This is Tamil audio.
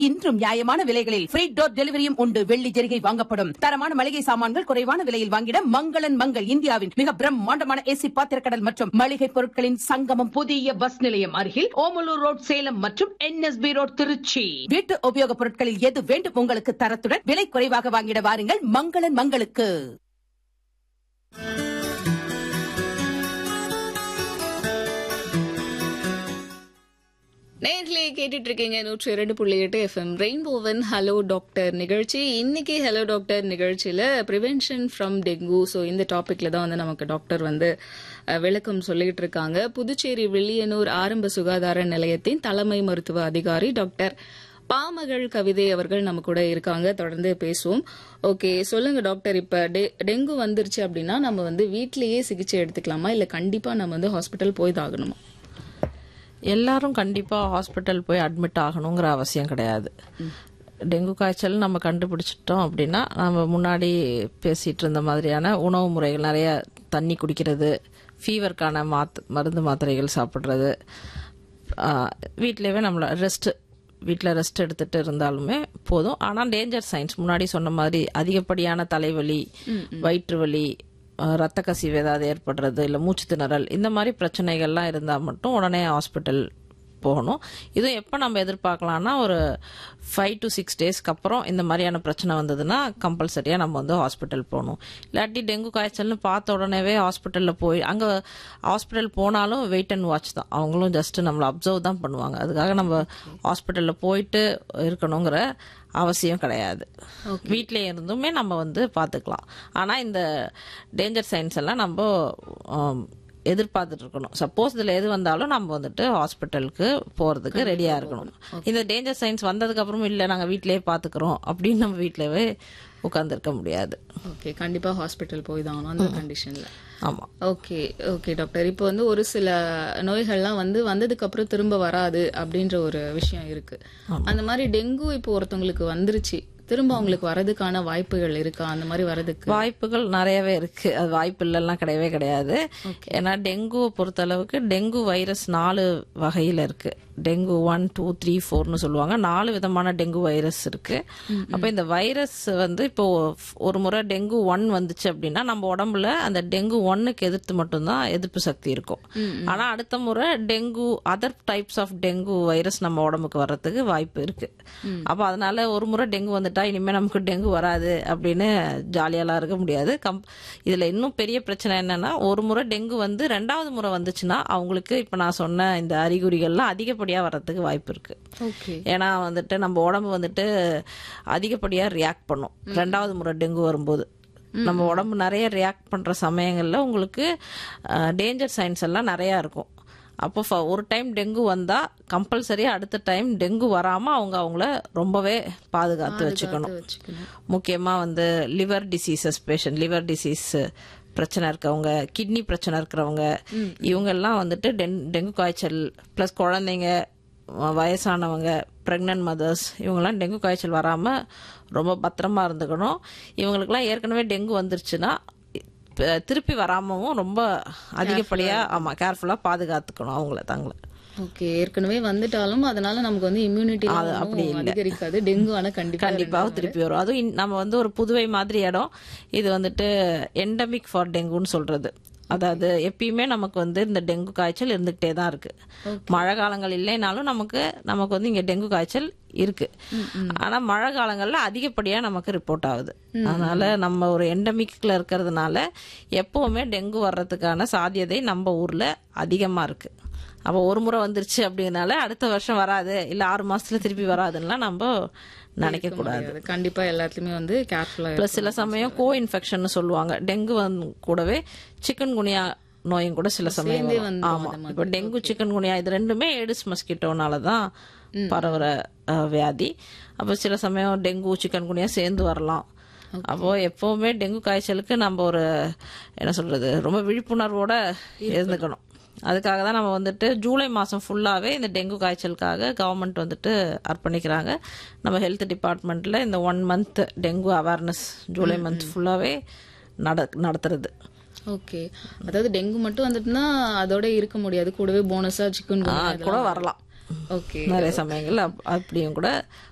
இன்றும் நியாயமான விலைகளில் ஃப்ரீ டோர் டெலிவரியும் உண்டு வெள்ளி ஜெரிகை வாங்கப்படும் தரமான மளிகை சாமான்கள் குறைவான விலையில் வாங்கிட மங்களன் மங்கள் இந்தியாவின் மிக பிரம்மாண்டமான ஏசி பாத்திரக்கடல் மற்றும் மளிகை பொருட்களின் சங்கமம் புதிய பஸ் நிலையம் அருகில் ஓமலூர் ரோட் சேலம் மற்றும் என்எஸ்பி ரோட் திருச்சி வீட்டு உபயோகப் பொருட்களில் எது வேண்டும் உங்களுக்கு தரத்துடன் விலை குறைவாக வாங்கிட வாருங்கள் மங்களன் மங்களுக்கு நேர்களே கேட்டுட்டு இருக்கீங்க நூற்றி இரண்டு புள்ளி எட்டு எஃப்எம் ரெயின்போவன் ஹலோ டாக்டர் நிகழ்ச்சி இன்னைக்கு ஹலோ டாக்டர் நிகழ்ச்சியில ப்ரிவென்ஷன் ஃப்ரம் டெங்கு ஸோ இந்த டாபிக்ல தான் வந்து நமக்கு டாக்டர் வந்து அஹ், விளக்கம் சொல்லிட்டு இருக்காங்க புதுச்சேரி வில்லியனூர் ஆரம்ப சுகாதார நிலையத்தின் தலைமை மருத்துவ அதிகாரி டாக்டர் பாமகள் கவிதை அவர்கள் நம்ம கூட இருக்காங்க தொடர்ந்து பேசுவோம் ஓகே சொல்லுங்க டாக்டர் இப்ப டெ- டெங்கு வந்துருச்சு அப்படின்னா நம்ம வந்து வீட்லயே சிகிச்சை எடுத்துக்கலாமா இல்ல கண்டிப்பா நம்ம வந்து ஹாஸ்பிட்டல் போய் தான் ஆகணுமா எல்லாரும் கண்டிப்பாக ஹாஸ்பிட்டல் போய் அட்மிட் ஆகணுங்கிற அவசியம் கிடையாது டெங்கு காய்ச்சல் நம்ம கண்டுபிடிச்சிட்டோம் அப்படின்னா நம்ம முன்னாடி பேசிட்டு இருந்த மாதிரியான உணவு முறைகள் நிறைய தண்ணி குடிக்கிறது ஃபீவருக்கான மாத் மருந்து மாத்திரைகள் சாப்பிட்றது வீட்டிலேயே நம்மள ரெஸ்ட் வீட்டில் ரெஸ்ட் எடுத்துட்டு இருந்தாலுமே போதும் ஆனால் டேஞ்சர் சைன்ஸ் முன்னாடி சொன்ன மாதிரி அதிகப்படியான தலைவலி வயிற்று வலி அஹ், ரத்த கசிவு ஏதாவது ஏற்படுறது இல்லை மூச்சு திணறல் இந்த மாதிரி பிரச்சனைகள்லாம் இருந்தால் மட்டும் உடனே ஹாஸ்பிட்டல் போகணும் இதுவும் எப்போ நம்ம எதிர்பார்க்கலாம்னா ஒரு ஃபைவ் டு சிக்ஸ் டேஸ்க்கு அப்புறம் இந்த மாதிரியான பிரச்சனை வந்ததுன்னா கம்பல்சரியாக நம்ம வந்து ஹாஸ்பிட்டல் போகணும் இல்லாட்டி டெங்கு காய்ச்சல்னு பார்த்த உடனேவே ஹாஸ்பிட்டலில் போய் அங்கே ஹாஸ்பிட்டல் போனாலும் வெயிட் அண்ட் வாட்ச் தான் அவங்களும் ஜஸ்ட் நம்மளை அப்சர்வ் தான் பண்ணுவாங்க அதுக்காக நம்ம ஹாஸ்பிட்டலில் போயிட்டு இருக்கணுங்கிற அவசியம் கிடையாது வீட்டிலே இருந்துமே நம்ம வந்து பார்த்துக்கலாம் ஆனால் இந்த டேஞ்சர் சைன்ஸ் எல்லாம் நம்ம ஆம், எதிர்பார்த்துட்டு இருக்கணும் சப்போஸ் இதில் எது வந்தாலும் நம்ம வந்துட்டு ஹாஸ்பிட்டலுக்கு போகிறதுக்கு ரெடியாக இருக்கணும் இந்த டேஞ்சர் சைன்ஸ் வந்ததுக்கு அப்புறமும் இல்லை நாங்கள் வீட்டிலேயே பார்த்துக்குறோம் அப்படின்னு நம்ம வீட்டிலவே உட்காந்துருக்க முடியாது ஓகே கண்டிப்பா ஹாஸ்பிட்டல் போய் தான் ஆகணும் அந்த கண்டிஷன்ல ஆமாம் ஓகே ஓகே டாக்டர் இப்போ வந்து ஒரு சில நோய்கள்லாம் வந்து வந்ததுக்கு அப்புறம் திரும்ப வராது அப்படின்ற ஒரு விஷயம் இருக்கு அந்த மாதிரி டெங்கு இப்போ ஒருத்தவங்களுக்கு வந்துருச்சு திரும்ப அவங்களுக்கு வரதுக்கான வாய்ப்புகள் இருக்கா அந்த மாதிரி வரதுக்கு வாய்ப்புகள் நிறையவே இருக்கு அது வாய்ப்பு இல்லைலாம் கிடையவே கிடையாது ஏன்னா டெங்குவை பொறுத்தளவுக்கு டெங்கு வைரஸ் நாலு வகையில இருக்கு டெங்கு ஒன் டூ த்ரீ ஃபோர்னு சொல்லுவாங்க நாலு விதமான டெங்கு வைரஸ் இருக்கு அப்ப இந்த வைரஸ் வந்து இப்போ ஒரு முறை டெங்கு ஒன் வந்துச்சு அப்படின்னா நம்ம உடம்புல அந்த டெங்கு ஒன்னுக்கு எதிர்த்து மட்டும்தான் எதிர்ப்பு சக்தி இருக்கும் ஆனா அடுத்த முறை dengue other types of dengue virus நம்ம உடம்புக்கு வர்றதுக்கு வாய்ப்பு இருக்கு அப்ப அதனால ஒரு முறை டெங்கு வந்துட்டா இனிமே நமக்கு டெங்கு வராது அப்படின்னு ஜாலியாலாம் இருக்க முடியாது கம் இதுல இன்னும் பெரிய பிரச்சனை என்னன்னா ஒரு முறை டெங்கு வந்து ரெண்டாவது முறை வந்துச்சுன்னா அவங்களுக்கு இப்ப நான் சொன்ன இந்த அறிகுறிகள்லாம் அதிகப்படியா வர்றதுக்கு வாய்ப்பு இருக்கு ஓகே ஏன்னா வந்துட்டு நம்ம உடம்பு வந்துட்டு அதிகப்படியா ரியாக்ட் பண்ணும் ரெண்டாவது முறை டெங்கு வரும்போது நம்ம உடம்பு நிறைய ரியாக்ட் பண்ற சமயங்கள்ல உங்களுக்கு டேஞ்சர் சைன்ஸ் எல்லாம் நிறைய இருக்கும் அப்போ ஃப- ஒரு டைம் டெங்கு வந்தா கம்பல்சரியா அடுத்த டைம் டெங்கு வராம அவங்க அவங்கள ரொம்பவே பாதுகாத்து வச்சுக்கணும் வச்சுக்கணும் முக்கியமா வந்து liver diseases patient liver disease பிரச்சனை இருக்கவங்க கிட்னி பிரச்சனை இருக்கிறவங்க இவங்க எல்லாம் வந்துட்டு டென்- டெங்கு காய்ச்சல் ப்ளஸ் குழந்தைங்க வ- வயசானவங்க ப்ரெக்னென்ட் மதர்ஸ் இவங்கெல்லாம் டெங்கு காய்ச்சல் வராம ரொம்ப பத்திரமா இருந்துக்கணும் இவங்களுக்குலாம் ஏற்கனவே டெங்கு வந்துருச்சுன்னா இப்ப திருப்பி வராமவும் ரொம்ப அதிகப்படியா ஆமா கேர்ஃபுல்லா பாதுகாத்துக்கணும் அவங்கள தங்களை ஓகே ஏற்கனவே வந்துட்டாலும் அதனால நமக்கு வந்து இம்யூனிட்டி அதிகரிக்காது டெங்கு ஆனா கண்டிப்பா கண்டிப்பாக திருப்பி வரும் அதுவும் இன்- நம்ம வந்து ஒரு புதுவை மாதிரி இடம் இது வந்துட்டு எண்டமிக் ஃபார் டெங்குன்னு சொல்றது அதாவது எப்பயுமே நமக்கு வந்து இந்த டெங்கு காய்ச்சல் இருந்துகிட்டே தான் இருக்கு மழை காலங்கள் இல்லைனாலும் நமக்கு நமக்கு வந்து இங்க டெங்கு காய்ச்சல் இருக்கு ஆனா மழை காலங்கள்ல அதிகப்படியா நமக்கு ரிப்போர்ட் ஆகுது அதனால நம்ம ஒரு எண்டமிக்ல இருக்கிறதுனால எப்பவுமே டெங்கு வர்றதுக்கான சாத்தியதை நம்ம ஊர்ல அதிகமா இருக்கு அப்போ ஒரு முறை வந்துருச்சு அப்படிங்கறனால அடுத்த வருஷம் வராது இல்ல ஆறு மாசத்துல திருப்பி வராதுன்னா நம்ம நினைக்க கூடாது அது கண்டிப்பா எல்லாத்துலயுமே வந்து கேர்ஃபுல்லா பிளஸ் சில சமயம் கோ இன்ஃபெக்ஷன் சொல்லுவாங்க டெங்கு வந்து கூடவே சிக்கன் குனியா நோயும் கூட சில சமயம் வரும். வந்துரும் ஆமா இப்போ டெங்கு சிக்கன் குனியா இது ரெண்டுமே எடிஸ் மஸ்கிட்டோனால தான் பரவுற அஹ், வியாதி அப்போ சில சமயம் டெங்கு சிக்கன் குனியா சேர்ந்து வரலாம் அப்போ எப்பவுமே டெங்கு காய்ச்சலுக்கு நம்ம ஒரு என்ன சொல்றது ரொம்ப விழிப்புணர்வோட இருந்துக்கணும் அதுக்காக தான் நம்ம வந்துட்டு ஜூலை மாதம் ஃபுல்லாகவே இந்த டெங்கு காய்ச்சலுக்காக கவர்மெண்ட் வந்துட்டு அர்ப்பணிக்கிறாங்க நம்ம ஹெல்த் டிபார்ட்மெண்ட்டில் இந்த one month dengue awareness July month ஃபுல்லாகவே நட நடத்துறது ஓகே அதாவது டெங்கு மட்டும் வந்துட்டுனா அதோட இருக்க முடியாது கூடவே போனஸா சிக்கன் ஆ, கூட வரலாம் ஓகே நிறைய சமயங்கள்ல அப்- அப்படியும் கூட